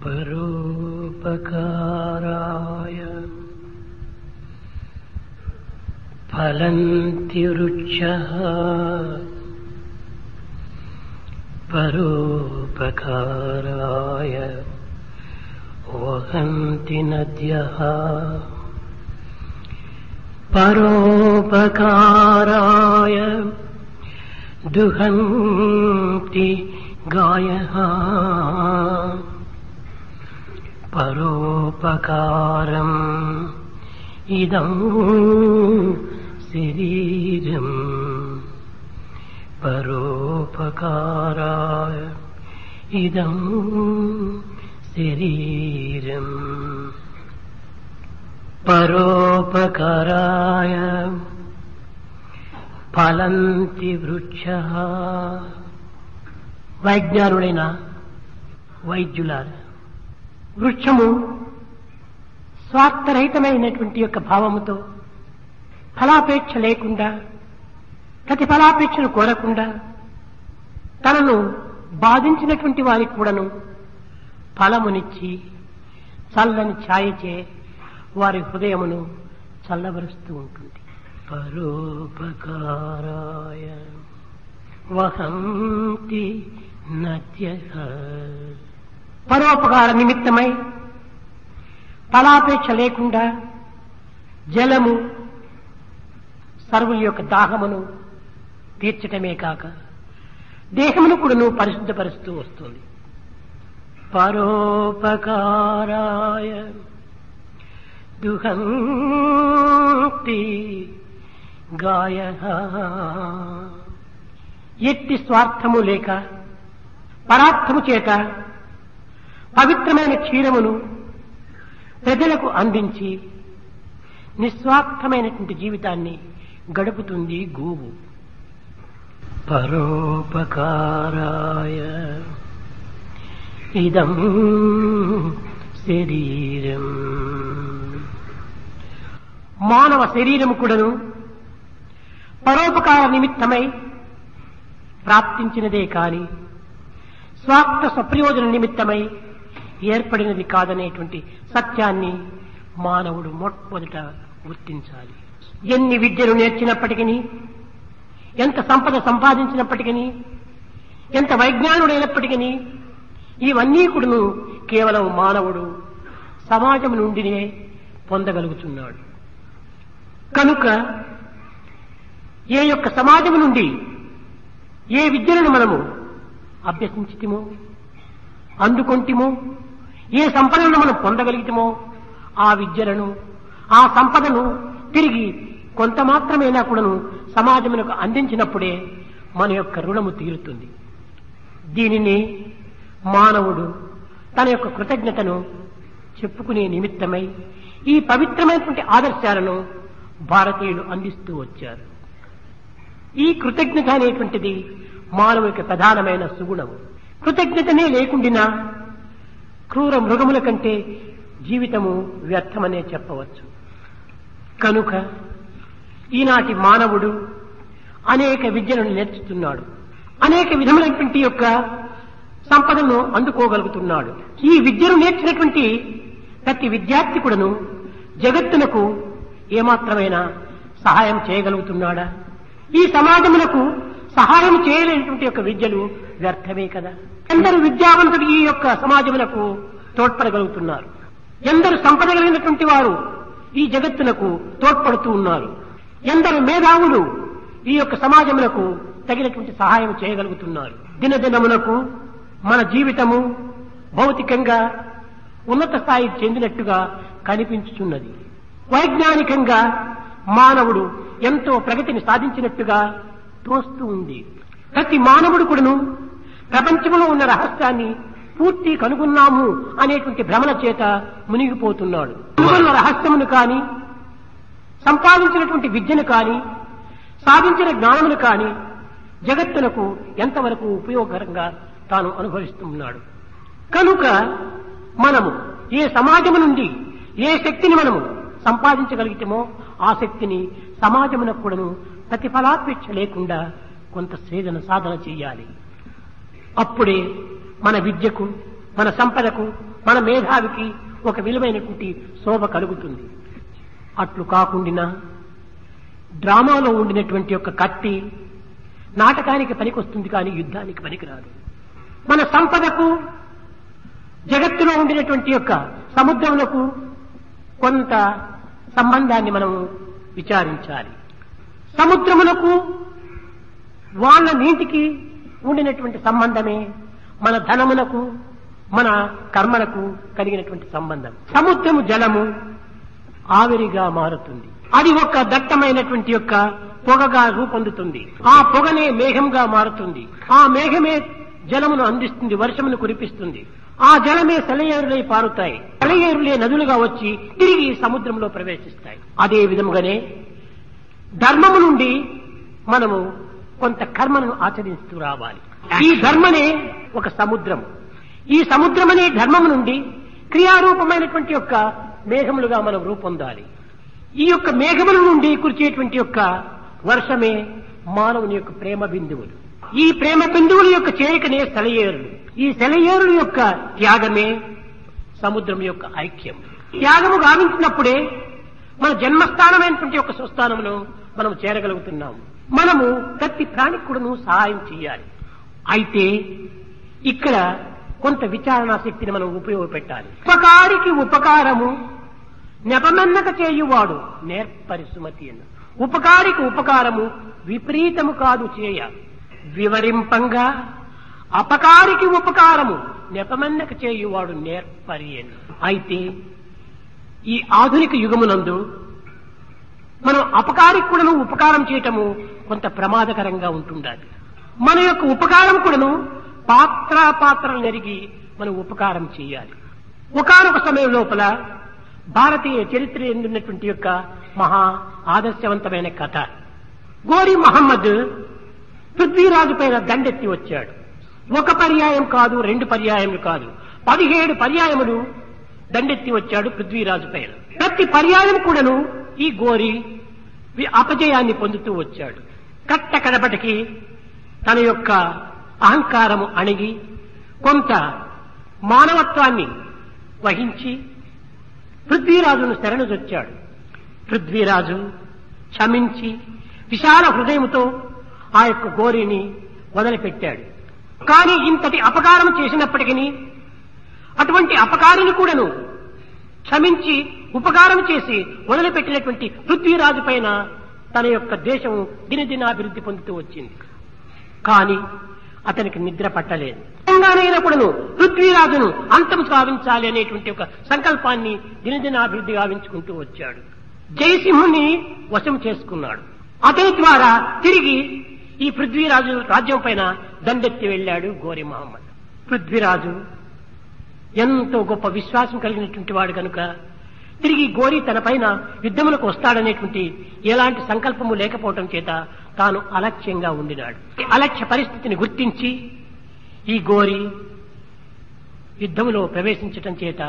परोपकाराय फलन्ति रुचः परोपकाराय वहन्ति नद्यः परोपकाराय दुहन्ति गायः परोपकारम् इदं शरीरम् परोपकाराय इदं शरीरम् పరోపకారాయ ఫలంతి వృక్ష వైజ్ఞానుడైన వైద్యుల వృక్షము స్వార్థరహితమైనటువంటి యొక్క భావముతో ఫలాపేక్ష లేకుండా ప్రతిఫలాపేక్షను కోరకుండా తనను బాధించినటువంటి వారికి కూడాను ఫలమునిచ్చి చల్లని ఛాయచే వారి హృదయమును చల్లబరుస్తూ ఉంటుంది పరోపకారాయ వహంతి నద్య పరోపకార నిమిత్తమై ఫలాపేక్ష లేకుండా జలము సర్వుల యొక్క దాహమును తీర్చటమే కాక దేహమును కూడాను పరిశుద్ధపరుస్తూ వస్తుంది పరోపకారాయ దుహంతి గాయ ఎట్టి స్వార్థము లేక పరార్థము చేత పవిత్రమైన క్షీరమును ప్రజలకు అందించి నిస్వార్థమైనటువంటి జీవితాన్ని గడుపుతుంది గోవు పరోపకారాయ ఇదం శరీరం మానవ శరీరము కూడాను పరోపకార నిమిత్తమై ప్రాప్తించినదే కాని స్వార్థ స్వప్రయోజన నిమిత్తమై ఏర్పడినది కాదనేటువంటి సత్యాన్ని మానవుడు మొట్టమొదట గుర్తించాలి ఎన్ని విద్యలు నేర్చినప్పటికీ ఎంత సంపద సంపాదించినప్పటికీ ఎంత వైజ్ఞానుడైనప్పటికీ ఇవన్నీ కూడాను కేవలం మానవుడు సమాజం నుండినే పొందగలుగుతున్నాడు కనుక ఏ యొక్క సమాజం నుండి ఏ విద్యలను మనము అభ్యసించితిమో అందుకొంటిమో ఏ సంపదలను మనం పొందగలిగితమో ఆ విద్యలను ఆ సంపదను తిరిగి కొంత మాత్రమైనా కూడాను సమాజమునకు అందించినప్పుడే మన యొక్క రుణము తీరుతుంది దీనిని మానవుడు తన యొక్క కృతజ్ఞతను చెప్పుకునే నిమిత్తమై ఈ పవిత్రమైనటువంటి ఆదర్శాలను భారతీయులు అందిస్తూ వచ్చారు ఈ కృతజ్ఞత అనేటువంటిది మానవ యొక్క ప్రధానమైన సుగుణము కృతజ్ఞతనే లేకుండినా క్రూర మృగముల కంటే జీవితము వ్యర్థమనే చెప్పవచ్చు కనుక ఈనాటి మానవుడు అనేక విద్యలను నేర్చుతున్నాడు అనేక విధములైనటువంటి యొక్క సంపదను అందుకోగలుగుతున్నాడు ఈ విద్యను నేర్చినటువంటి ప్రతి విద్యార్థి కూడాను జగత్తునకు ఏమాత్రమైన సహాయం చేయగలుగుతున్నాడా ఈ సమాజమునకు సహాయం చేయలేనటువంటి యొక్క విద్యలు వ్యర్థమే కదా ఎందరు విద్యావంతుడు ఈ యొక్క సమాజమునకు తోడ్పడగలుగుతున్నారు ఎందరు సంపద కలిగినటువంటి వారు ఈ జగత్తునకు తోడ్పడుతూ ఉన్నారు ఎందరు మేధావులు ఈ యొక్క సమాజమునకు తగినటువంటి సహాయం చేయగలుగుతున్నారు దినదినమునకు మన జీవితము భౌతికంగా ఉన్నత స్థాయి చెందినట్టుగా కనిపించుచున్నది వైజ్ఞానికంగా మానవుడు ఎంతో ప్రగతిని సాధించినట్టుగా తోస్తూ ఉంది ప్రతి మానవుడు కూడాను ప్రపంచంలో ఉన్న రహస్యాన్ని పూర్తి కనుగొన్నాము అనేటువంటి భ్రమల చేత మునిగిపోతున్నాడు కనుగొన్న రహస్యమును కాని సంపాదించినటువంటి విద్యను కాని సాధించిన జ్ఞానమును కాని జగత్తునకు ఎంతవరకు ఉపయోగకరంగా తాను అనుభవిస్తున్నాడు కనుక మనము ఏ సమాజము నుండి ఏ శక్తిని మనము సంపాదించగలిగితేమో ఆ శక్తిని సమాజమునకు కూడాను ప్రతిఫలాపేక్ష లేకుండా కొంత సేదన సాధన చేయాలి అప్పుడే మన విద్యకు మన సంపదకు మన మేధావికి ఒక విలువైనటువంటి శోభ కలుగుతుంది అట్లు కాకుండా డ్రామాలో ఉండినటువంటి యొక్క కత్తి నాటకానికి పనికొస్తుంది కానీ యుద్ధానికి పనికిరాదు మన సంపదకు జగత్తులో ఉండినటువంటి యొక్క సముద్రములకు కొంత సంబంధాన్ని మనం విచారించాలి సముద్రములకు వాళ్ళ నీటికి ఉండినటువంటి సంబంధమే మన ధనమునకు మన కర్మలకు కలిగినటువంటి సంబంధం సముద్రము జలము ఆవిరిగా మారుతుంది అది ఒక దట్టమైనటువంటి యొక్క పొగగా రూపొందుతుంది ఆ పొగనే మేఘంగా మారుతుంది ఆ మేఘమే జలమును అందిస్తుంది వర్షమును కురిపిస్తుంది ఆ జలమే సెలయేరులై పారుతాయి సెలయేరులే నదులుగా వచ్చి తిరిగి సముద్రంలో ప్రవేశిస్తాయి అదే విధముగానే ధర్మము నుండి మనము కొంత కర్మను ఆచరిస్తూ రావాలి ఈ ధర్మనే ఒక సముద్రము ఈ సముద్రం అనే ధర్మము నుండి క్రియారూపమైనటువంటి యొక్క మేఘములుగా మనం రూపొందాలి ఈ యొక్క మేఘముల నుండి కురిచేటువంటి యొక్క వర్షమే మానవుని యొక్క ప్రేమ బిందువులు ఈ ప్రేమ బిందువుల యొక్క చేరికనే సెలయేరులు ఈ సెలయేరుల యొక్క త్యాగమే సముద్రం యొక్క ఐక్యం త్యాగము గావించినప్పుడే మన జన్మస్థానమైనటువంటి యొక్క స్వస్థానమును మనం చేరగలుగుతున్నాము మనము ప్రతి ప్రాణికి కూడాను సహాయం చేయాలి అయితే ఇక్కడ కొంత విచారణా శక్తిని మనం ఉపయోగపెట్టాలి ఉపకారికి ఉపకారము నెపమెన్నక చేయువాడు నేర్పరి సుమతి అన్న ఉపకారికి ఉపకారము విపరీతము కాదు చేయ వివరింపంగా అపకారికి ఉపకారము నెపమెన్నక చేయువాడు నేర్పరి అన్న అయితే ఈ ఆధునిక యుగమునందు మనం అపకారికి కూడాను ఉపకారం చేయటము కొంత ప్రమాదకరంగా ఉంటుండాలి మన యొక్క ఉపకారం కూడాను పాత్ర పాత్రలు నెరిగి మనం ఉపకారం చేయాలి ఒకనొక సమయం లోపల భారతీయ చరిత్ర ఎందున్నటువంటి యొక్క మహా ఆదర్శవంతమైన కథ గోరి మహమ్మద్ పృథ్వీరాజు పైన దండెత్తి వచ్చాడు ఒక పర్యాయం కాదు రెండు పర్యాయములు కాదు పదిహేడు పర్యాయములు దండెత్తి వచ్చాడు పృథ్వీరాజు పైన ప్రతి పర్యాయం కూడాను ఈ గోరి వి- అపజయాన్ని పొందుతూ వచ్చాడు కట్ట కడపటికి తన యొక్క అహంకారము అణిగి కొంత మానవత్వాన్ని వహించి పృథ్వీరాజును శరణుజొచ్చాడు పృథ్వీరాజు క్షమించి విశాల హృదయముతో ఆ యొక్క గోరిని వదిలిపెట్టాడు కానీ ఇంతటి అపకారం చేసినప్పటికీ అటువంటి అపకారిని కూడాను క్షమించి ఉపకారం చేసి వదిలిపెట్టినటువంటి పృథ్వీరాజు పైన తన యొక్క దేశం దినదినాభివృద్ధి పొందుతూ వచ్చింది కానీ అతనికి నిద్ర పట్టలేదు తెలంగాణైనప్పుడును పృథ్వీరాజును అంతం సాధించాలి అనేటువంటి ఒక సంకల్పాన్ని దినదినాభివృద్ధి గావించుకుంటూ వచ్చాడు జయసింహుని వశం చేసుకున్నాడు అతని ద్వారా తిరిగి ఈ పృథ్వీరాజు రాజ్యం పైన దండెత్తి వెళ్ళాడు గోరి మహమ్మద్ పృథ్వీరాజు ఎంతో గొప్ప విశ్వాసం కలిగినటువంటి వాడు కనుక తిరిగి గోరి తన పైన యుద్ధములకు వస్తాడనేటువంటి ఎలాంటి సంకల్పము లేకపోవటం చేత తాను అలక్ష్యంగా ఉండినాడు ఈ అలక్ష్య పరిస్థితిని గుర్తించి ఈ గోరి యుద్ధములో ప్రవేశించటం చేత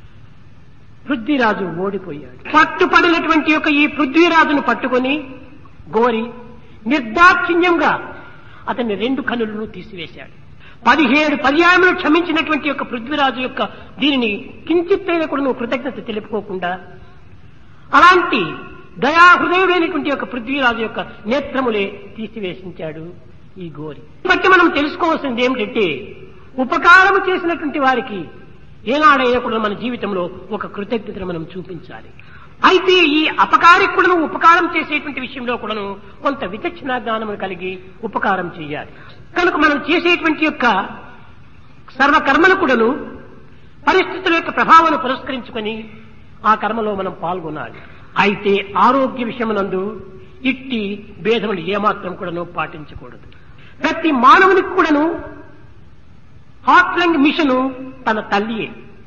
పృథ్వీరాజు ఓడిపోయాడు పట్టుపడినటువంటి యొక్క ఈ పృథ్వీరాజును పట్టుకొని గోరి నిర్దాక్షిణ్యంగా అతని రెండు కనులను తీసివేశాడు పదిహేడు పర్యాయములు క్షమించినటువంటి యొక్క పృథ్వీరాజు యొక్క దీనిని కించిత్తైన కూడా నువ్వు కృతజ్ఞత తెలుపుకోకుండా అలాంటి దయాహృదయుడైనటువంటి యొక్క పృథ్వీరాజు యొక్క నేత్రములే తీసివేసించాడు ఈ గోరి బట్టి మనం తెలుసుకోవాల్సింది ఏమిటంటే ఉపకారము చేసినటువంటి వారికి ఏనాడైనా కూడా మన జీవితంలో ఒక కృతజ్ఞతను మనం చూపించాలి అయితే ఈ అపకారికి కూడాను ఉపకారం చేసేటువంటి విషయంలో కూడాను కొంత విచక్షణ జ్ఞానం కలిగి ఉపకారం చేయాలి కనుక మనం చేసేటువంటి యొక్క సర్వకర్మలు కూడాను పరిస్థితుల యొక్క ప్రభావాన్ని పురస్కరించుకొని ఆ కర్మలో మనం పాల్గొనాలి అయితే ఆరోగ్య విషయమునందు ఇట్టి భేదములు ఏమాత్రం కూడాను పాటించకూడదు ప్రతి మానవునికి కూడాను హాట్లంగ్ మిషను తన తల్లియే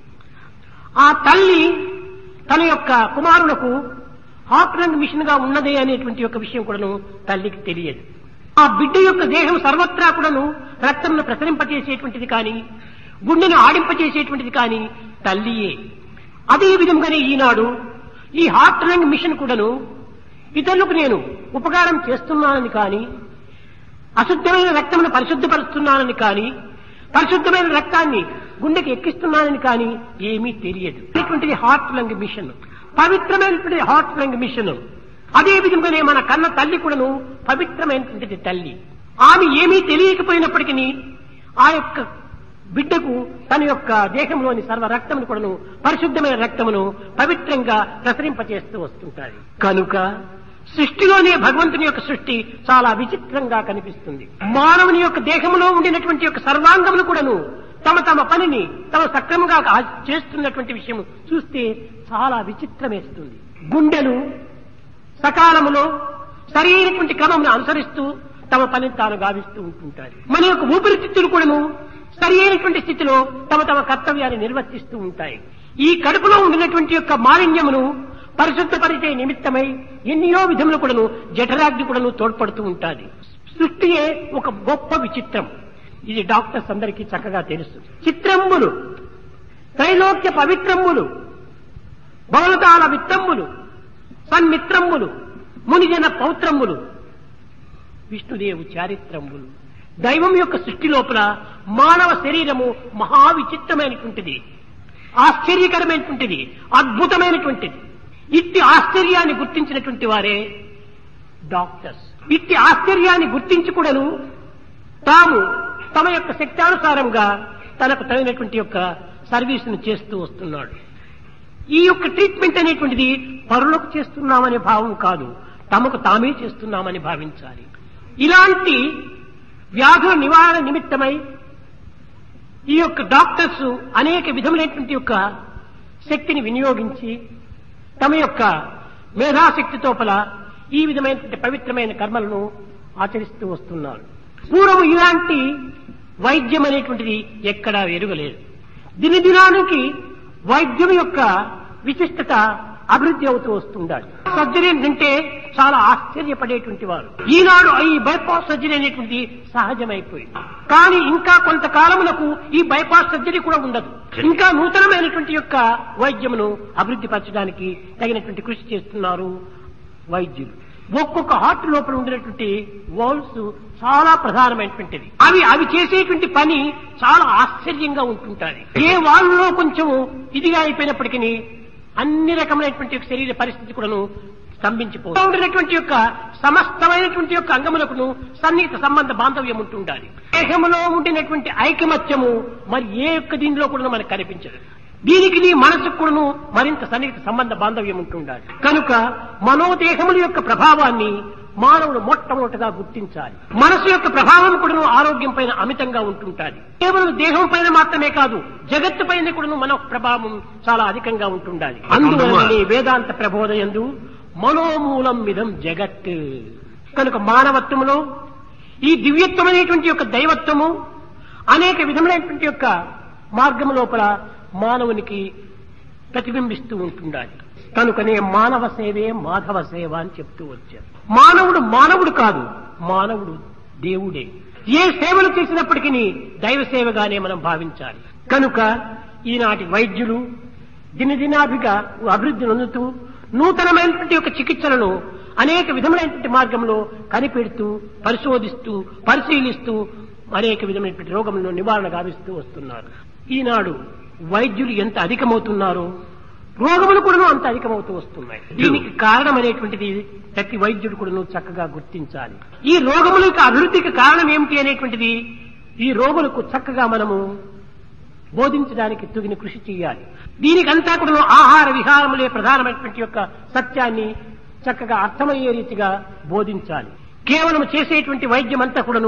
ఆ తల్లి తన యొక్క కుమారులకు హాట్లంగ్ మిషన్ గా ఉన్నదే అనేటువంటి యొక్క విషయం కూడాను తల్లికి తెలియదు ఆ బిడ్డ యొక్క దేహం సర్వత్రా కూడాను రక్తంను ప్రసరింపచేసేటువంటిది కానీ గుండెను ఆడింపచేసేటువంటిది కానీ తల్లియే అదే విధంగానే ఈనాడు ఈ హార్ట్ లంగ్ మిషన్ కూడాను ఇతరులకు నేను ఉపకారం చేస్తున్నానని కానీ అశుద్ధమైన రక్తమును పరిశుద్ధపరుస్తున్నానని కానీ పరిశుద్ధమైన రక్తాన్ని గుండెకి ఎక్కిస్తున్నానని కానీ ఏమీ తెలియదు ఇటువంటిది హార్ట్ లంగ్ మిషన్ పవిత్రమైనటువంటి హార్ట్ లంగ్ మిషన్ అదే విధంగానే మన కన్న తల్లి కూడాను పవిత్రమైనటువంటిది తల్లి ఆమె ఏమీ తెలియకపోయినప్పటికీ ఆ యొక్క బిడ్డకు తన యొక్క దేహంలోని సర్వ రక్తమును కూడాను పరిశుద్ధమైన రక్తమును పవిత్రంగా ప్రసరింపచేస్తూ వస్తుంటారు కనుక సృష్టిలోనే భగవంతుని యొక్క సృష్టి చాలా విచిత్రంగా కనిపిస్తుంది మానవుని యొక్క దేహంలో ఉండినటువంటి యొక్క సర్వాంగములు కూడాను తమ తమ పనిని తమ సక్రమంగా ఆ- చేస్తున్నటువంటి విషయం చూస్తే చాలా విచిత్రమేస్తుంది గుండెలు సకాలములో సరైనటువంటి క్రమం అనుసరిస్తూ తమ పనిని తాను గావిస్తూ ఉంటుంటారు మన యొక్క ఊపిరితిత్తులు కూడాను సరి అయినటువంటి స్థితిలో తమ తమ కర్తవ్యాన్ని నిర్వర్తిస్తూ ఉంటాయి ఈ కడుపులో ఉండినటువంటి యొక్క మాలిన్యమును పరిశుద్ధపరిచే నిమిత్తమై ఎన్నో విధములు కూడాను జఠరాగ్ని కూడాను తోడ్పడుతూ ఉంటాది సృష్టియే ఒక గొప్ప విచిత్రం ఇది డాక్టర్స్ అందరికీ చక్కగా తెలుసు చిత్రంబులు త్రైలోక్య పవిత్రంబులు బహుళతాల విత్తంబులు సన్మిత్రంబులు మునిజన పౌత్రంబులు విష్ణుదేవు చారిత్రంబులు దైవం యొక్క సృష్టి లోపల మానవ శరీరము మహా విచిత్రమైనటువంటిది ఆశ్చర్యకరమైనటువంటిది అద్భుతమైనటువంటిది ఇట్టి ఆశ్చర్యాన్ని గుర్తించినటువంటి వారే డాక్టర్స్ ఇట్టి ఆశ్చర్యాన్ని గుర్తించి కూడాను తాము తమ యొక్క శక్తానుసారంగా తనకు తగినటువంటి యొక్క సర్వీసును చేస్తూ వస్తున్నాడు ఈ యొక్క ట్రీట్మెంట్ అనేటువంటిది పరులకు చేస్తున్నామనే భావం కాదు తమకు తామే చేస్తున్నామని భావించాలి ఇలాంటి వ్యాధుల నివారణ నిమిత్తమై ఈ యొక్క డాక్టర్స్ అనేక విధములైనటువంటి యొక్క శక్తిని వినియోగించి తమ యొక్క మేధాశక్తి తోపల ఈ విధమైనటువంటి పవిత్రమైన కర్మలను ఆచరిస్తూ వస్తున్నారు పూర్వం ఇలాంటి వైద్యం అనేటువంటిది ఎక్కడా ఎరుగలేదు దినదినానికి వైద్యం యొక్క విశిష్టత అభివృద్ధి అవుతూ వస్తుండాలి సర్జరీ అంటే చాలా ఆశ్చర్యపడేటువంటి వారు ఈనాడు ఈ బైపాస్ సర్జరీ అనేటువంటిది సహజమైపోయింది కానీ ఇంకా కొంతకాలములకు ఈ బైపాస్ సర్జరీ కూడా ఉండదు ఇంకా నూతనమైనటువంటి యొక్క వైద్యమును అభివృద్ధి పరచడానికి తగినటువంటి కృషి చేస్తున్నారు వైద్యులు ఒక్కొక్క హార్ట్ లోపల ఉండినటువంటి వాల్స్ చాలా ప్రధానమైనటువంటిది అవి అవి చేసేటువంటి పని చాలా ఆశ్చర్యంగా ఉంటుంటాది ఏ వాళ్ళలో కొంచెము ఇదిగా అయిపోయినప్పటికీ అన్ని రకమైనటువంటి యొక్క శరీర పరిస్థితి కూడాను స్తంభించిపోతుంది ఉండినటువంటి యొక్క సమస్తమైనటువంటి యొక్క అంగములకును సన్నిహిత సంబంధ బాంధవ్యం ఉంటుండాలి దేహములో ఉండినటువంటి ఐకమత్యము మరి ఏ యొక్క దీనిలో కూడా మనకు కనిపించదు దీనికి నీ మనసుకు కూడాను మరింత సన్నిహిత సంబంధ బాంధవ్యం ఉంటుండాలి కనుక మనోదేహముల యొక్క ప్రభావాన్ని మానవుడు మొట్టమొదటిగా గుర్తించాలి మనసు యొక్క ప్రభావం కూడాను ఆరోగ్యం పైన అమితంగా ఉంటుంటాది కేవలం దేహం పైన మాత్రమే కాదు జగత్తు పైన కూడాను మన ప్రభావం చాలా అధికంగా ఉంటుండాలి అందువలన వేదాంత ప్రబోధయందు మనోమూలం మిదం జగత్ కనుక మానవత్వములో ఈ దివ్యత్వం అనేటువంటి యొక్క దైవత్వము అనేక విధములైనటువంటి యొక్క మార్గము లోపల మానవునికి ప్రతిబింబిస్తూ ఉంటుండాలి కనుకనే మానవ సేవే మాధవ సేవ అని చెప్తూ వచ్చారు మానవుడు మానవుడు కాదు మానవుడు దేవుడే ఏ సేవలు చేసినప్పటికీ దైవ సేవగానే మనం భావించాలి కనుక ఈనాటి వైద్యులు దినదినాభిగా అభివృద్ధి నొందుతూ నూతనమైనటువంటి యొక్క చికిత్సలను అనేక విధములైనటువంటి మార్గంలో కనిపెడుతూ పరిశోధిస్తూ పరిశీలిస్తూ అనేక విధమైనటువంటి రోగములను నివారణ గావిస్తూ వస్తున్నారు ఈనాడు వైద్యులు ఎంత అధికమవుతున్నారో రోగములు కూడా అంత అధికమవుతూ వస్తున్నాయి దీనికి కారణం అనేటువంటిది ప్రతి వైద్యుడు కూడా చక్కగా గుర్తించాలి ఈ రోగముల యొక్క అభివృద్ధికి కారణం ఏమిటి అనేటువంటిది ఈ రోగులకు చక్కగా మనము బోధించడానికి తగిన కృషి చేయాలి దీనికంతా కూడా ఆహార విహారములే ప్రధానమైనటువంటి యొక్క సత్యాన్ని చక్కగా అర్థమయ్యే రీతిగా బోధించాలి కేవలం చేసేటువంటి వైద్యం అంతా కూడాను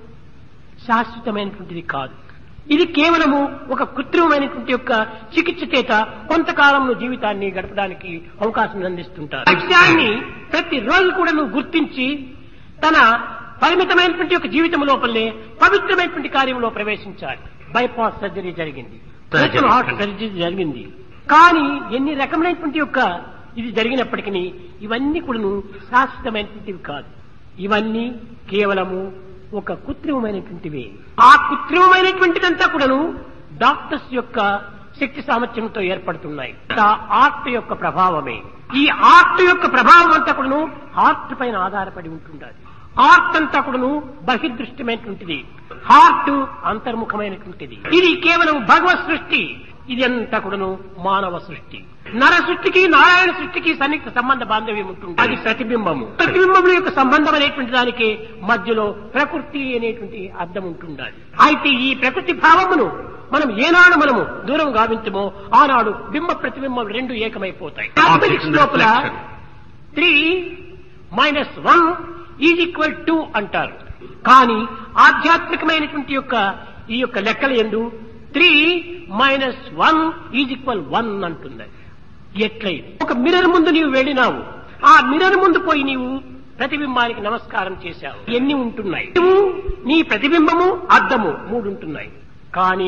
శాశ్వతమైనటువంటిది కాదు ఇది కేవలము ఒక కృత్రిమమైనటువంటి యొక్క చికిత్స చేత కొంతకాలంలో జీవితాన్ని గడపడానికి అవకాశం అందిస్తుంటారు సత్యాన్ని ప్రతి రోజు కూడా నువ్వు గుర్తించి తన పరిమితమైనటువంటి యొక్క జీవితం లోపలనే పవిత్రమైనటువంటి కార్యంలో ప్రవేశించాలి బైపాస్ సర్జరీ జరిగింది Surgery. హార్ట్ సర్జరీ జరిగింది కానీ ఎన్ని రకమైనటువంటి యొక్క ఇది జరిగినప్పటికీ ఇవన్నీ కూడాను శాశ్వతమైనటువంటివి కాదు ఇవన్నీ కేవలము ఒక కృత్రిమమైనటువంటివి ఆ కృత్రిమమైనటువంటిదంతా కూడాను డాక్టర్స్ యొక్క శక్తి సామర్థ్యంతో ఏర్పడుతున్నాయి ఆ ఆర్ట్ యొక్క ప్రభావమే ఈ ఆర్ట్ యొక్క ప్రభావం అంతా కూడాను హార్ట్ పైన ఆధారపడి ఉంటుండాలి హార్ట్ అంతా కూడాను బహిర్దృష్టమైనటువంటిది హార్ట్ అంతర్ముఖమైనటువంటిది ఇది కేవలం భగవత్ సృష్టి ఇది అంతా కూడాను మానవ సృష్టి నర సృష్టికి నారాయణ సృష్టికి సన్నిహిత సంబంధ బాంధవ్యం ఉంటుంది అది ప్రతిబింబము ప్రతిబింబముల యొక్క సంబంధం అనేటువంటి దానికి మధ్యలో ప్రకృతి అనేటువంటి అర్థం ఉంటుండాలి అయితే ఈ ప్రకృతి భావమును మనం ఏనాడు మనము దూరం గావించమో ఆనాడు బింబ ప్రతిబింబం రెండు ఏకమైపోతాయి Mathematics లోపల three minus one is equal to అంటారు కానీ ఆధ్యాత్మికమైనటువంటి యొక్క ఈ యొక్క లెక్కల ఎందు three minus one is equal one అంటుంది ఎట్లయితే ఒక మిర్రర్ ముందు నీవు వెళ్ళినావు ఆ మిర్రర్ ముందు పోయి నీవు ప్రతిబింబానికి నమస్కారం చేశావు ఎన్ని ఉంటున్నాయి నువ్వు నీ ప్రతిబింబము అద్దము మూడు ఉంటున్నాయి కానీ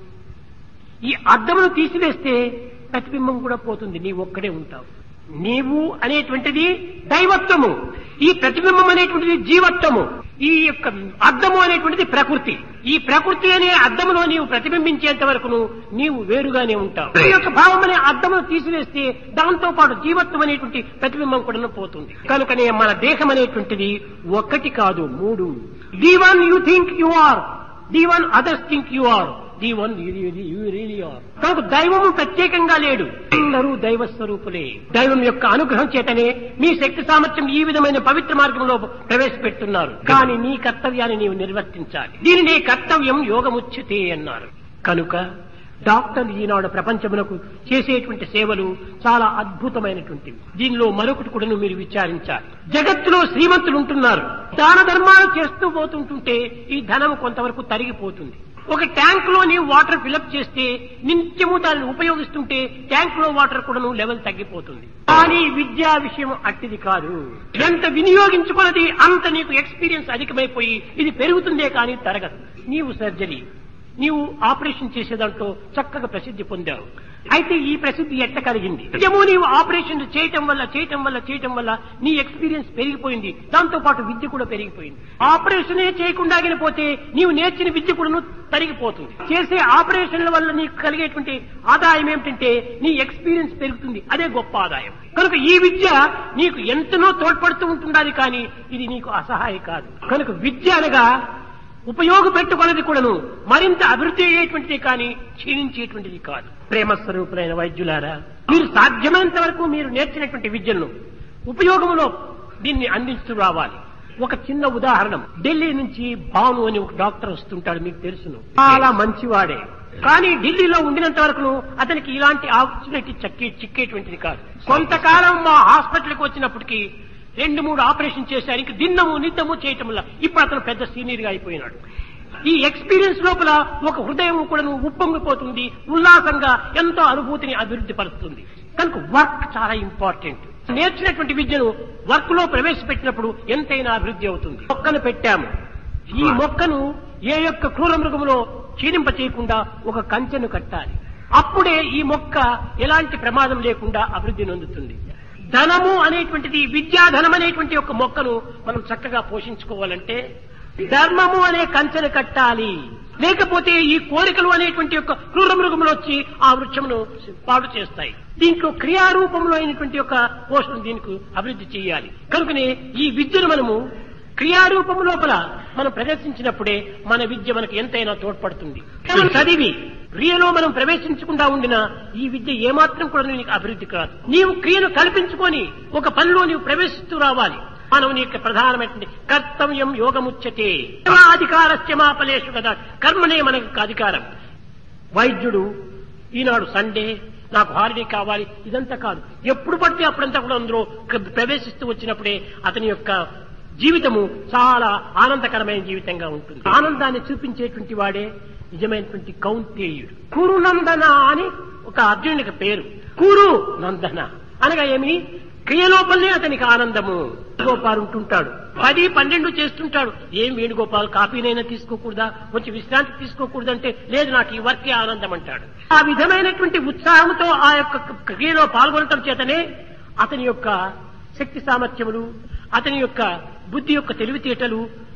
ఈ అద్దమును తీసివేస్తే ప్రతిబింబం కూడా పోతుంది నీ ఒక్కడే ఉంటావు నీవు అనేటువంటిది దైవత్వము ఈ ప్రతిబింబం అనేటువంటిది జీవత్వము ఈ యొక్క అద్దము అనేటువంటిది ప్రకృతి ఈ ప్రకృతి అనే అద్దములో నీవు ప్రతిబింబించేంత వరకు నీవు వేరుగానే ఉంటావు ఈ యొక్క భావం అనే అద్దమును తీసివేస్తే దాంతో పాటు జీవత్వం అనేటువంటి ప్రతిబింబం కూడా పోతుంది కనుకనే మన దేహం అనేటువంటిది ఒక్కటి కాదు మూడు the one you think you are the one others think you are the one you really are కనుక దైవము ప్రత్యేకంగా లేడు అందరూ దైవ స్వరూపులే దైవం యొక్క అనుగ్రహం చేతనే మీ శక్తి సామర్థ్యం ఈ విధమైన పవిత్ర మార్గంలో ప్రవేశపెడుతున్నారు కానీ నీ కర్తవ్యాన్ని నీవు నిర్వర్తించాలి దీనిని కర్తవ్యం యోగముచ్యతే అన్నారు కనుక డాక్టర్లు ఈనాడు ప్రపంచమునకు చేసేటువంటి సేవలు చాలా అద్భుతమైనటువంటివి దీనిలో మరొకటి కూడా మీరు విచారించాలి జగత్తులో శ్రీమంతులు ఉంటున్నారు దాన ధర్మాలు చేస్తూ పోతుంటుంటే ఈ ధనము కొంతవరకు తరిగిపోతుంది ఒక ట్యాంక్ లో నీవు వాటర్ ఫిలప్ చేస్తే నిత్యము దాన్ని ఉపయోగిస్తుంటే ట్యాంక్ లో వాటర్ కూడా లెవెల్ తగ్గిపోతుంది కానీ విద్యా విషయం అట్టిది కాదు ఎంత వినియోగించుకున్నది అంత నీకు ఎక్స్పీరియన్స్ అధికమైపోయి ఇది పెరుగుతుందే కానీ తరగదు నీవు సర్జరీ నీవు ఆపరేషన్ చేసే దాంట్లో చక్కగా ప్రసిద్ధి పొందావు అయితే ఈ ప్రసిద్ధి ఎట్ట కలిగింది నిజము నీవు ఆపరేషన్ చేయటం వల్ల చేయటం వల్ల చేయటం వల్ల నీ ఎక్స్పీరియన్స్ పెరిగిపోయింది దాంతో పాటు విద్య కూడా పెరిగిపోయింది ఆపరేషనే చేయకుండా పోతే నీవు నేర్చిన విద్య కూడా తరిగిపోతుంది చేసే ఆపరేషన్ల వల్ల నీకు కలిగేటువంటి ఆదాయం ఏమిటంటే నీ ఎక్స్పీరియన్స్ పెరుగుతుంది అదే గొప్ప ఆదాయం కనుక ఈ విద్య నీకు ఎంతనో తోడ్పడుతూ ఉంటుండాలి కానీ ఇది నీకు అసహాయ కాదు కనుక విద్య అనగా ఉపయోగపెట్టుకున్నది కూడాను మరింత అభివృద్ధి అయ్యేటువంటిది కానీ క్షీణించేటువంటిది కాదు ప్రేమ స్వరూపులైన వైద్యులారా మీరు సాధ్యమైనంత వరకు మీరు నేర్చినటువంటి విద్యను ఉపయోగంలో దీన్ని అందిస్తూ రావాలి ఒక చిన్న ఉదాహరణ ఢిల్లీ నుంచి భాను అని ఒక డాక్టర్ వస్తుంటాడు మీకు తెలుసును చాలా మంచివాడే కానీ ఢిల్లీలో ఉండినంత వరకు అతనికి ఇలాంటి ఆపర్చునిటీ చక్కి చిక్కేటువంటిది కాదు కొంతకాలం మా హాస్పిటల్కి వచ్చినప్పటికీ రెండు మూడు ఆపరేషన్ చేశారు ఇంక దిన్నము నిద్దము చేయటం వల్ల ఇప్పుడు అతను పెద్ద సీనియర్ గా అయిపోయినాడు ఈ ఎక్స్పీరియన్స్ లోపల ఒక హృదయం కూడా ఉప్పొంగిపోతుంది ఉల్లాసంగా ఎంతో అనుభూతిని అభివృద్ధి పరుస్తుంది కనుక వర్క్ చాలా ఇంపార్టెంట్ నేర్చినటువంటి విద్యను వర్క్ లో ప్రవేశపెట్టినప్పుడు ఎంతైనా అభివృద్ధి అవుతుంది మొక్కను పెట్టాము ఈ మొక్కను ఏ యొక్క క్రూర మృగములో క్షీణింప చేయకుండా ఒక కంచెను కట్టాలి అప్పుడే ఈ మొక్క ఎలాంటి ప్రమాదం లేకుండా అభివృద్ధి నొందుతుంది ధనము అనేటువంటిది విద్యాధనం అనేటువంటి ఒక మొక్కను మనం చక్కగా పోషించుకోవాలంటే ధర్మము అనే కంచెను కట్టాలి లేకపోతే ఈ కోరికలు అనేటువంటి యొక్క క్రూర మృగములు వచ్చి ఆ వృక్షమును పాడు చేస్తాయి దీంట్లో క్రియారూపంలో అయినటువంటి యొక్క పోషణ దీనికి అభివృద్ధి చేయాలి కనుకనే ఈ విద్యను మనము క్రియారూపం లోపల మనం ప్రదర్శించినప్పుడే మన విద్య మనకు ఎంతైనా తోడ్పడుతుంది మనం చదివి క్రియలో మనం ప్రవేశించకుండా ఉండిన ఈ విద్య ఏమాత్రం కూడా నీకు అభివృద్ధి కాదు నీవు క్రియను కల్పించుకొని ఒక పనిలో నీవు ప్రవేశిస్తూ రావాలి మానవుని యొక్క ప్రధానమైనటువంటి కర్తవ్యం యోగముచ్చతే అధికారస్య మాపలేషు కదా కర్మనే మనకు అధికారం వైద్యుడు ఈనాడు సండే నాకు హాలిడే కావాలి ఇదంతా కాదు ఎప్పుడు పడితే అప్పుడంతా కూడా అందులో ప్రవేశిస్తూ వచ్చినప్పుడే అతని యొక్క జీవితము చాలా ఆనందకరమైన జీవితంగా ఉంటుంది ఆనందాన్ని చూపించేటువంటి వాడే నిజమైనటువంటి కౌంతేయుడు కురునందన అని ఒక అర్జునునికి పేరు కురు నందన అనగా ఏమి క్రియలోపలనే అతనికి ఆనందము గోపాల్ ఉంటుంటాడు పది పన్నెండు చేస్తుంటాడు ఏం వేణుగోపాల్ కాఫీనైనా తీసుకోకూడదా కొంచెం విశ్రాంతి తీసుకోకూడదంటే లేదు నాకు ఈ వర్కే ఆనందం అంటాడు ఆ విధమైనటువంటి ఉత్సాహంతో ఆ యొక్క క్రియలో పాల్గొనటం చేతనే అతని యొక్క శక్తి సామర్థ్యములు అతని యొక్క బుద్ధి యొక్క తెలివితేటలు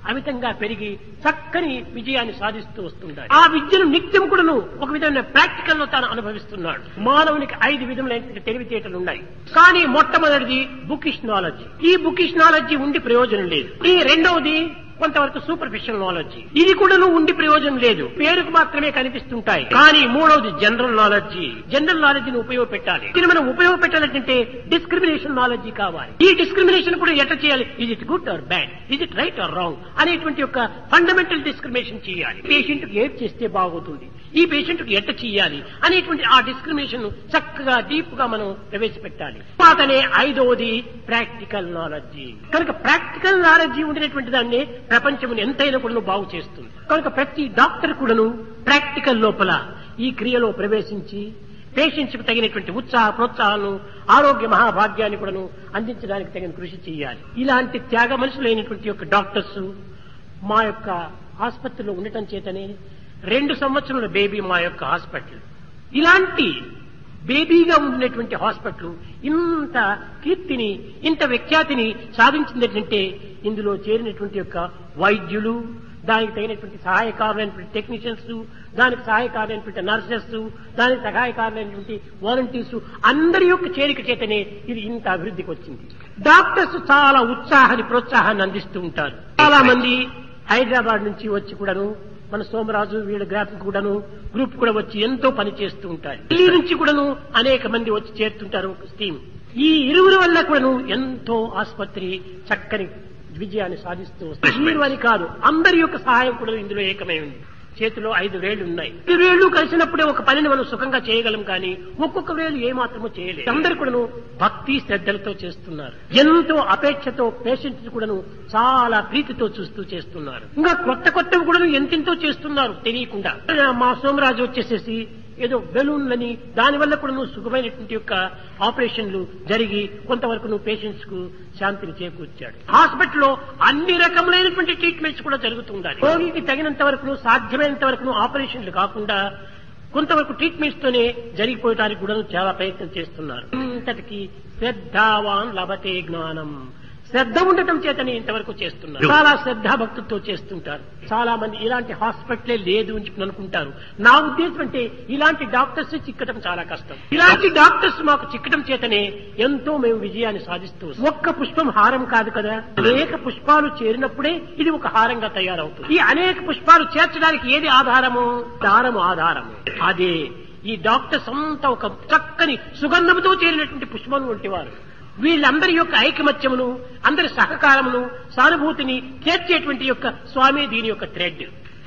అమితంగా పెరిగి చక్కని విజయాన్ని సాధిస్తూ వస్తున్నాడు ఆ విద్యను నిత్యం కూడాను ఒక విధమైన ప్రాక్టికల్ లో తాను అనుభవిస్తున్నాడు మానవునికి ఐదు విధములైన తెలివితేటలు ఉన్నాయి కానీ మొట్టమొదటిది బుకిష్ నాలెడ్జ్ ఈ బుకిష్ నాలెడ్జ్ ఉండి ప్రయోజనం లేదు ఈ రెండవది కొంతవరకు సూపర్ఫిషియల్ నాలెడ్జ్ ఇది కూడా ఉండి ప్రయోజనం లేదు పేరుకు మాత్రమే కనిపిస్తుంటాయి కానీ మూడవది జనరల్ నాలెడ్జ్ జనరల్ నాలెడ్జ్ ని ఉపయోగపెట్టాలి దీన్ని మనం ఉపయోగపెట్టాలంటే డిస్క్రిమినేషన్ నాలెడ్జ్ కావాలి ఈ డిస్క్రిమినేషన్ కూడా ఎట్లా చేయాలి is it good or bad is it right or wrong అనేటువంటి యొక్క ఫండమెంటల్ డిస్క్రిమినేషన్ చేయాలి పేషెంట్ కి ఏం చేస్తే బాగుతుంది ఈ పేషెంట్ కి ఎట్ట చేయాలి అనేటువంటి ఆ డిస్క్రిమినేషన్ చక్కగా డీప్ గా మనం ప్రవేశపెట్టాలి అతనే ఐదవది ప్రాక్టికల్ నాలెడ్జ్ కనుక ప్రాక్టికల్ నాలెడ్జ్ ఉండినటువంటి దాన్ని ప్రపంచం ఎంతైనా కూడా బాగు చేస్తుంది కనుక ప్రతి డాక్టర్ కూడాను ప్రాక్టికల్ లోపల ఈ క్రియలో ప్రవేశించి పేషెంట్స్ కు తగినటువంటి ఉత్సాహ ప్రోత్సాహాలను ఆరోగ్య మహాభాగ్యాన్ని కూడాను అందించడానికి తగిన కృషి చేయాలి ఇలాంటి త్యాగ మనుషులైనటువంటి యొక్క డాక్టర్స్ మా యొక్క ఆసుపత్రిలో ఉండటం చేతనే రెండు సంవత్సరాల బేబీ మా యొక్క హాస్పిటల్ ఇలాంటి బేబీగా ఉండినటువంటి హాస్పిటల్ ఇంత కీర్తిని ఇంత విఖ్యాతిని సాధించిందంటే ఇందులో చేరినటువంటి యొక్క వైద్యులు దానికి తగినటువంటి సహాయకారులైనటువంటి టెక్నీషియన్స్ దానికి సహాయకారులైనటువంటి నర్సెస్ దానికి సహాయకారులైనటువంటి వాలంటీర్స్ అందరి యొక్క చేరిక చేతనే ఇది ఇంత అభివృద్ధికి వచ్చింది డాక్టర్స్ చాలా ఉత్సాహాన్ని ప్రోత్సాహాన్ని అందిస్తూ ఉంటారు చాలా మంది హైదరాబాద్ నుంచి వచ్చి కూడాను మన సోమరాజు వీళ్ళ గ్రాఫిక్ కూడాను గ్రూప్ కూడా వచ్చి ఎంతో పని చేస్తూ ఉంటారు ఢిల్లీ నుంచి కూడాను అనేక మంది వచ్చి చేరుతుంటారు ఒక స్కీమ్ ఈ ఇరువురి వల్ల కూడాను ఎంతో ఆసుపత్రి చక్కని విజయాన్ని సాధిస్తూ వస్తుంది వీరు అని కాదు అందరి యొక్క సహాయం కూడా ఇందులో ఏకమై ఉంది చేతిలో ఐదు వేళ్లు ఉన్నాయి ఐదు వేళ్లు కలిసినప్పుడే ఒక పనిని మనం సుఖంగా చేయగలం కానీ ఒక్కొక్క వేలు ఏమాత్రమో చేయలేదు అందరు కూడాను భక్తి శ్రద్ధలతో చేస్తున్నారు ఎంతో అపేక్షతో పేషెంట్స్ కూడాను చాలా ప్రీతితో చూస్తూ చేస్తున్నారు ఇంకా కొత్త కొత్తవి కూడా ఎంతెంతో చేస్తున్నారు తెలియకుండా మా సోమరాజు వచ్చేసేసి ఏదో బెలూన్లని దానివల్ల కూడా నువ్వు సుఖమైనటువంటి యొక్క ఆపరేషన్లు జరిగి కొంతవరకు నువ్వు పేషెంట్స్ కు శాంతిని చేకూర్చాడు హాస్పిటల్లో అన్ని రకములైనటువంటి ట్రీట్మెంట్స్ కూడా జరుగుతుండాలి రోగికి తగినంత వరకు సాధ్యమైనంత వరకు ఆపరేషన్లు కాకుండా కొంతవరకు ట్రీట్మెంట్స్ తోనే జరిగిపోయడానికి కూడా చాలా ప్రయత్నం చేస్తున్నారు ఇంతటికి శ్రద్ధావాన్ లభతే జ్ఞానం శ్రద్ధ ఉండటం చేతనే ఇంతవరకు చేస్తున్నారు చాలా శ్రద్ధా భక్తులతో చేస్తుంటారు చాలా మంది ఇలాంటి హాస్పిటలే లేదు అని చెప్పి అనుకుంటారు నా ఉద్దేశం అంటే ఇలాంటి డాక్టర్స్ చిక్కడం చాలా కష్టం ఇలాంటి డాక్టర్స్ మాకు చిక్కడం చేతనే ఎంతో మేము విజయాన్ని సాధిస్తూ వస్తాం. ఒక్క పుష్పం హారం కాదు కదా అనేక పుష్పాలు చేరినప్పుడే ఇది ఒక హారంగా తయారవుతుంది ఈ అనేక పుష్పాలు చేర్చడానికి ఏది ఆధారము దారము ఆధారము అదే ఈ డాక్టర్స్ అంతా ఒక చక్కని సుగంధముతో చేరినటువంటి పుష్పం వంటి వారు వీళ్ళందరి యొక్క ఐకమత్యమును అందరి సహకారమును సానుభూతిని చేర్చేటువంటి యొక్క స్వామి దీని యొక్క థ్రెడ్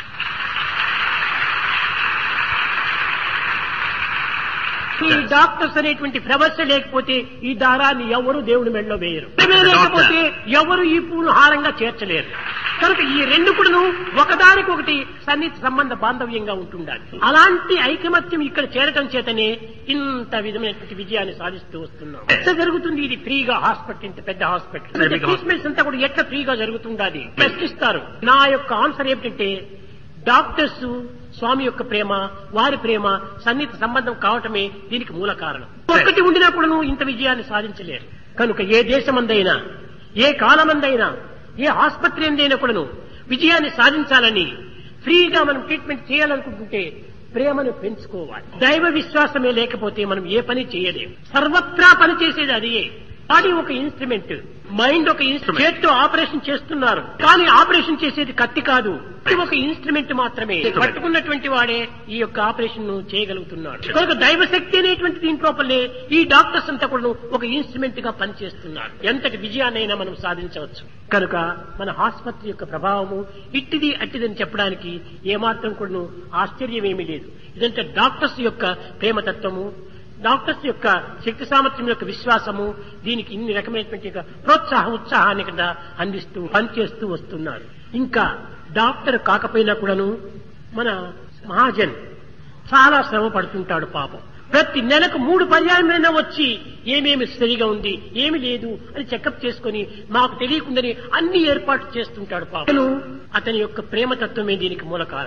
ఈ డాక్టర్స్ అనేటువంటి ప్రవస్య లేకపోతే ఈ దారాన్ని ఎవరు దేవుని మెడలో వేయరు ఇవే లేకపోతే ఎవరు ఈ పూలు హారంగా చేర్చలేరు కనుక ఈ రెండు కూడాను ఒకదానికొకటి సన్నిహిత సంబంధ బాంధవ్యంగా ఉంటుండాలి అలాంటి ఐకమత్యం ఇక్కడ చేరటం చేతనే ఇంత విధమైనటువంటి విజయాన్ని సాధిస్తూ వస్తున్నాం ఎట్లా జరుగుతుంది ఇది ఫ్రీగా హాస్పిటల్ ఇంత పెద్ద హాస్పిటల్ ట్రీట్మెంట్స్ అంతా కూడా ఎట్లా ఫ్రీగా జరుగుతుండాలి ప్రశ్నిస్తారు నా యొక్క ఆన్సర్ ఏమిటంటే డాక్టర్స్ స్వామి యొక్క ప్రేమ వారి ప్రేమ సన్నిహిత సంబంధం కావటమే దీనికి మూల కారణం ఒక్కటి ఉండినా కూడాను ఇంత విజయాన్ని సాధించలేరు కనుక ఏ దేశమందైనా ఏ కాలమందైనా ఏ ఆసుపత్రి ఎందైనా కూడాను విజయాన్ని సాధించాలని ఫ్రీగా మనం ట్రీట్మెంట్ చేయాలనుకుంటుంటే ప్రేమను పెంచుకోవాలి దైవ విశ్వాసమే లేకపోతే మనం ఏ పని చేయలేము సర్వత్రా పని చేసేది అదే బాడీ ఒక ఇన్స్ట్రుమెంట్ మైండ్ ఒక ఇన్స్ట్రుమెంట్ చేత్తో ఆపరేషన్ చేస్తున్నారు కానీ ఆపరేషన్ చేసేది కత్తి కాదు ఇది ఒక ఇన్స్ట్రుమెంట్ మాత్రమే పట్టుకున్నటువంటి వాడే ఈ యొక్క ఆపరేషన్ ను చేయగలుగుతున్నాడు కనుక దైవశక్తి అనేటువంటి దీంట్లోపలే ఈ డాక్టర్స్ అంతా కూడా ఒక ఇన్స్ట్రుమెంట్ గా పనిచేస్తున్నారు ఎంతటి విజయాన్నైనా మనం సాధించవచ్చు కనుక మన ఆసుపత్రి యొక్క ప్రభావము ఇట్టిది అట్టిదని చెప్పడానికి ఏమాత్రం కూడా ఆశ్చర్యమేమీ లేదు ఇదంటే డాక్టర్స్ యొక్క ప్రేమతత్వము డాక్టర్స్ యొక్క శక్తి సామర్థ్యం యొక్క విశ్వాసము దీనికి ఇన్ని రకమైనటువంటి యొక్క ప్రోత్సాహ ఉత్సాహాన్ని కదా అందిస్తూ పనిచేస్తూ వస్తున్నారు ఇంకా డాక్టర్ కాకపోయినా కూడాను మన మహాజన్ చాలా శ్రమ పడుతుంటాడు పాపం ప్రతి నెలకు మూడు పర్యాయమైనా వచ్చి ఏమేమి సరిగా ఉంది ఏమి లేదు అని చెకప్ చేసుకుని మాకు తెలియకుండానే అన్ని ఏర్పాట్లు చేస్తుంటాడు పాపం అతను అతని యొక్క ప్రేమతత్వమే దీనికి మూల కారణం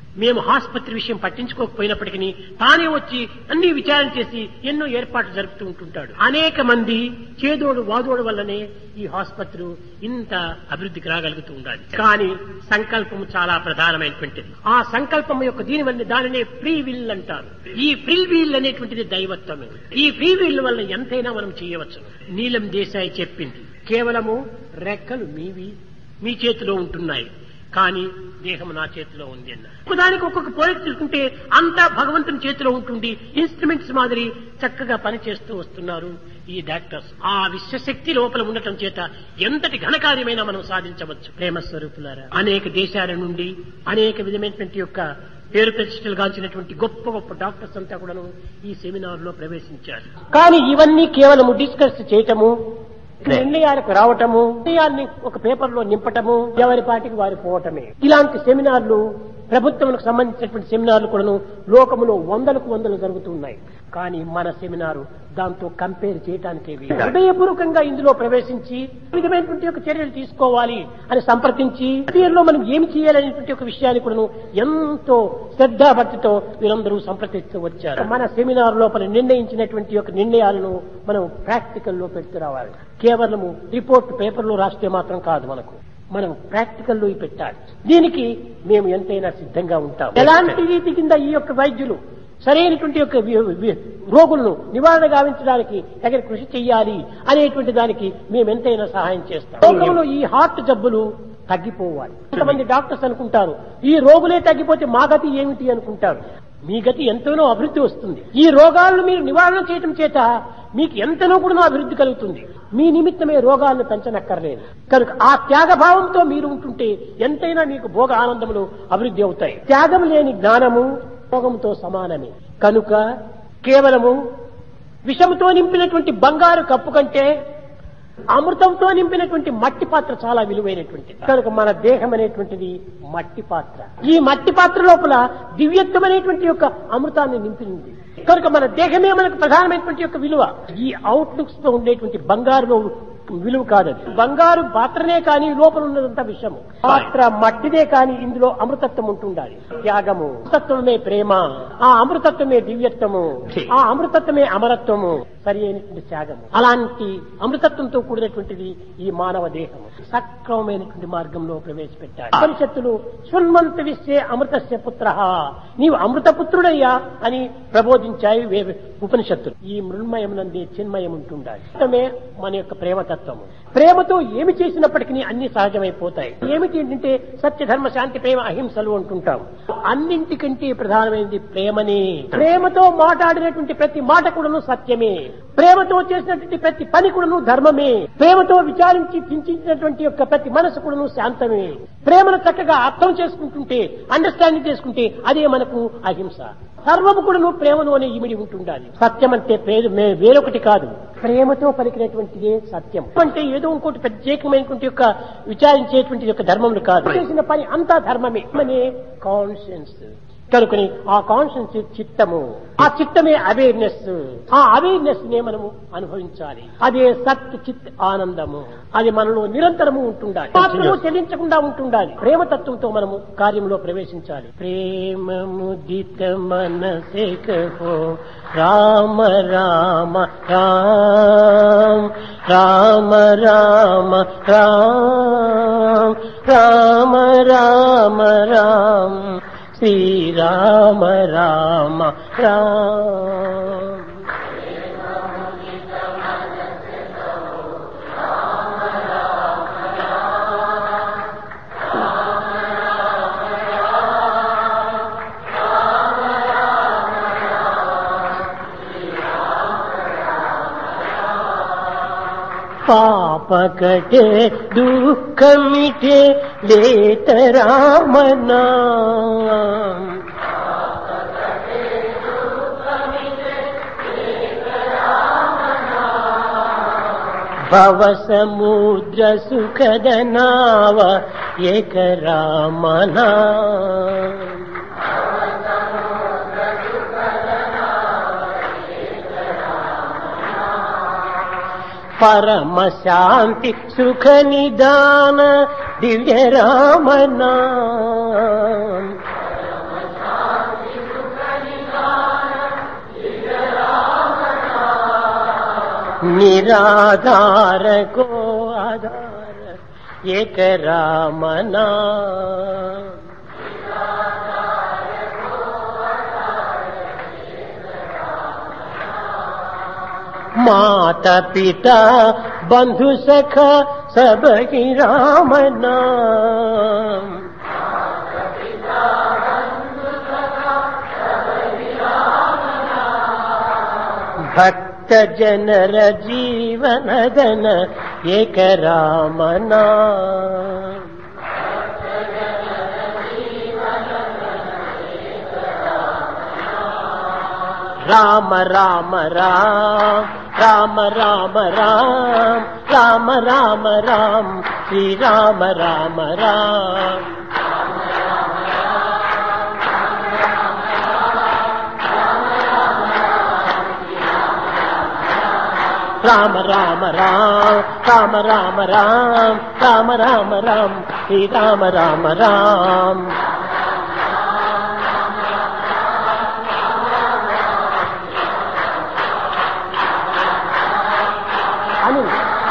మేము ఆసుపత్రి విషయం పట్టించుకోకపోయినప్పటికీ తానే వచ్చి అన్ని విచారణ చేసి ఎన్నో ఏర్పాట్లు జరుపుతూ ఉంటుంటాడు అనేక మంది చేదోడు వాదోడు వల్లనే ఈ ఆసుపత్రి ఇంత అభివృద్ధికి రాగలుగుతూ ఉండాలి కానీ సంకల్పం చాలా ప్రధానమైనటువంటిది ఆ సంకల్పం యొక్క దీని వల్ల దానినే ఫ్రీ విల్ అంటారు ఈ ఫ్రీ విల్ అనేటువంటిది దైవత్వమే ఈ ఫ్రీ విల్ వల్ల ఎంతైనా మనం చేయవచ్చు నీలం దేశాయి చెప్పింది కేవలము రెక్కలు మీవి మీ చేతిలో ఉంటున్నాయి కానీ దేహం నా చేతిలో ఉంది అన్న ఒకదానికి ఒక్కొక్క పోలిక తీసుకుంటే అంతా భగవంతుని చేతిలో ఉంటుంది ఇన్స్ట్రుమెంట్స్ మాదిరి చక్కగా పనిచేస్తూ వస్తున్నారు ఈ డాక్టర్స్ ఆ విశ్వశక్తి లోపల ఉండటం చేత ఎంతటి ఘనకార్యమైనా మనం సాధించవచ్చు ప్రేమ స్వరూపులారా అనేక దేశాల నుండి అనేక విధమైనటువంటి యొక్క పేరు ప్రతిష్టలు గాంచినటువంటి గొప్ప గొప్ప డాక్టర్స్ అంతా కూడాను ఈ సెమినార్ లో ప్రవేశించారు కానీ ఇవన్నీ కేవలము డిస్కస్ చేయటము నిర్ణయాలకు రావటము నిర్ణయాన్ని ఒక పేపర్ లో నింపటము ఎవరి పాటికి వారు పోవటమే ఇలాంటి సెమినార్లు ప్రభుత్వములకు సంబంధించినటువంటి సెమినార్లు కూడాను లోకములో వందలకు వందలు జరుగుతున్నాయి కానీ మన సెమినారు దాంతో కంపేర్ చేయటానికే వీలు. హృదయపూర్వకంగా ఇందులో ప్రవేశించి ఈ విధమైనటువంటి ఒక చర్యలు తీసుకోవాలి అని సంప్రదించి దీనిలో మనం ఏమి చేయాలనేటువంటి ఒక విషయాన్ని కూడాను ఎంతో శ్రద్ధాభక్తితో వీరందరూ సంప్రదిస్తూ వచ్చారు మన సెమినార్ లోపల నిర్ణయించినటువంటి యొక్క నిర్ణయాలను మనం ప్రాక్టికల్ లో పెడుతూ రావాలి కేవలము రిపోర్ట్ పేపర్లో రాస్తే మాత్రం కాదు మనకు మనం ప్రాక్టికల్లో పెట్టాలి దీనికి మేము ఎంతైనా సిద్ధంగా ఉంటాం ఎలాంటి రీతి కింద ఈ యొక్క వైద్యులు సరైనటువంటి యొక్క వి- వి- రోగులను నివారణ గావించడానికి తగిన కృషి చెయ్యాలి అనేటువంటి దానికి మేము ఎంతైనా సహాయం చేస్తాం లోకంలో ఈ హార్ట్ జబ్బులు తగ్గిపోవాలి కొంతమంది డాక్టర్స్ అనుకుంటారు ఈ రోగులే తగ్గిపోతే మా గతి ఏమిటి అనుకుంటారు మీ గతి ఎంతనో అభివృద్ధి వస్తుంది ఈ రోగాలను మీరు నివారణ చేయటం చేత మీకు ఎంతనో కూడా అభివృద్ధి కలుగుతుంది మీ నిమిత్తమే రోగాలను పెంచనక్కర్లేదు కనుక ఆ త్యాగభావంతో మీరు ఉంటుంటే ఎంతైనా మీకు భోగ ఆనందములు అభివృద్ధి అవుతాయి త్యాగం లేని జ్ఞానము భోగంతో సమానమే కనుక కేవలము విషముతో నింపినటువంటి బంగారు కప్పు కంటే అమృతంతో నింపినటువంటి మట్టి పాత్ర చాలా విలువైనటువంటిది కనుక మన దేహం అనేటువంటిది మట్టి పాత్ర ఈ మట్టి పాత్ర లోపల దివ్యత్వం అనేటువంటి యొక్క అమృతాన్ని నింపింది కనుక మన దేహమే మనకు ప్రధానమైనటువంటి యొక్క విలువ ఈ అవుట్లుక్స్ తో ఉండేటువంటి బంగారు విలువ కాదది బంగారు పాత్రనే కానీ లోపల ఉన్నదంతా విషము పాత్ర మట్టిదే కానీ ఇందులో అమృతత్వం ఉంటుండాలి త్యాగము అమృతత్వమే ప్రేమ ఆ అమృతత్వమే దివ్యత్వము ఆ అమృతత్వమే అమరత్వము సరి అయినటువంటి త్యాగము అలాంటి అమృతత్వంతో కూడినటువంటిది ఈ మానవ దేహము సక్రమమైనటువంటి మార్గంలో ప్రవేశపెట్టాడు ఉపనిషత్తులు శృణ్వంత విశ్వే అమృతస్య పుత్ర నీవు అమృత పుత్రుడయ్యా అని ప్రబోధించాయి వే- ఉపనిషత్తులు ఈ మృణ్మయం నందే చిన్మయం ఉంటుండాలి అర్థమే మన యొక్క ప్రేమతత్వము ప్రేమతో ఏమి చేసినప్పటికీ అన్ని సహజమైపోతాయి ఏమిటి ఏంటంటే సత్య ధర్మ శాంతి ప్రేమ అహింసలు అంటుంటాం అన్నింటికంటే ప్రధానమైనది ప్రేమనే ప్రేమతో మాట్లాడినటువంటి ప్రతి మాట కూడాను సత్యమే ప్రేమతో చేసినటువంటి ప్రతి పని కూడాను ధర్మమే ప్రేమతో విచారించి చింతించినటువంటి యొక్క ప్రతి మనసు కూడాను శాంతమే ప్రేమను చక్కగా అర్థం చేసుకుంటుంటే అండర్స్టాండింగ్ చేసుకుంటే అదే మనకు అహింస సర్వము కూడాను ప్రేమను అనే ఇమిడి ఉంటుండాలి సత్యం అంటే పేరు- మే- వేరొకటి కాదు ప్రేమతో పలికినటువంటిదే సత్యం అంటే ఏదో ఇంకోటి ప్రత్యేకమైనటువంటి యొక్క విచారించేటువంటి యొక్క ధర్మములు కాదు చేసిన పని అంతా ధర్మమే అనే కాన్షియన్స్ కనుకొని ఆ కాన్షియన్స్ చిత్తము ఆ చిత్తమే అవేర్నెస్ ఆ అవేర్నెస్ నే మనము అనుభవించాలి అదే సత్ చిత్ ఆనందము అది మనలో నిరంతరము ఉంటుండాలి మాత్రము చెల్లించకుండా ఉంటుండాలి ప్రేమతత్వంతో మనము కార్యంలో ప్రవేశించాలి ప్రేమ ముదిత మనసే కహో రామ రామ రామ రామ రామ రామ రామ రామ రామ శ్రీరామ రామ రామ పాప కటే దుఃఖ మిటే లేత రామనా భవ సముద్ర సుఖద నావ ఏక రామనా పరమ శాంతి సుఖ నిదాన దివ్య రామనా निराधार को आधार एक राम नाम माता पिता बंधु सखा सब ही राम नाम ಭಕ್ತ ಜನರ ಜೀವನದನ ಏಕ ರಾಮನ ರಾಮ ರಾಮ ರಾಮ ರಾಮ ರಾಮ ರಾಮ ರಾಮ ರಾಮ ರಾಮ ಶ್ರೀರಾಮ ರಾಮ ರಾಮ రామ రామ రామ రామ రామ రామ రామ రామ రామ శ్రీ రామ రామ రామ అని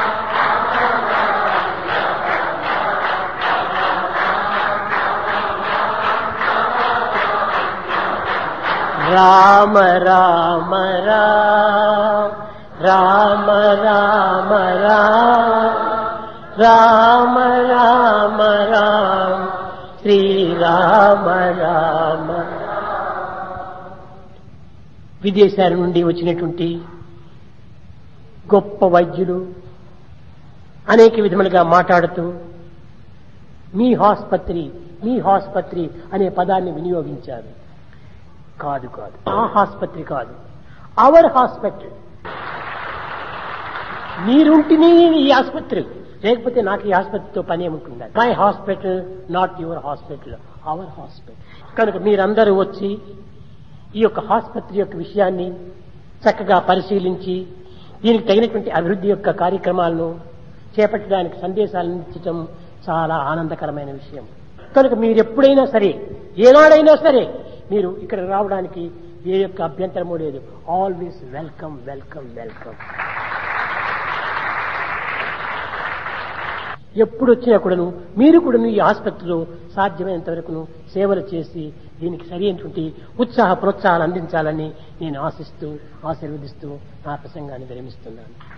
రామ రామ రామ రామ రామ రామ రామ రామ రామ శ్రీరామ రామ విదేశాల నుండి వచ్చినటువంటి గొప్ప వైద్యులు అనేక విధములుగా మాట్లాడుతూ మీ ఆసుపత్రి మీ ఆసుపత్రి అనే పదాన్ని వినియోగించారు కాదు కాదు ఆ ఆసుపత్రి కాదు అవర్ హాస్పిటల్ మీరుంటిని ఈ ఆసుపత్రి లేకపోతే నాకు ఈ ఆసుపత్రితో పని ఏముంటుందా my hospital not your hospital our hospital కనుక మీరందరూ వచ్చి ఈ యొక్క ఆసుపత్రి యొక్క విషయాన్ని చక్కగా పరిశీలించి దీనికి తగినటువంటి అభివృద్ధి యొక్క కార్యక్రమాలను చేపట్టడానికి సందేశాలను ఇచ్చటం చాలా ఆనందకరమైన విషయం కనుక మీరు ఎప్పుడైనా సరే ఏనాడైనా సరే మీరు ఇక్కడ రావడానికి ఏ యొక్క అభ్యంతరము లేదు ఆల్వేస్ వెల్కమ్ వెల్కమ్ వెల్కమ్ ఎప్పుడు వచ్చినా కూడాను మీరు కూడాను ఈ ఆసుపత్రిలో సాధ్యమైనంత వరకును సేవలు చేసి దీనికి సరైనటువంటి ఉత్సాహ ప్రోత్సాహాలు అందించాలని నేను ఆశిస్తూ ఆశీర్వదిస్తూ నా ప్రసంగాన్ని విరమిస్తున్నాను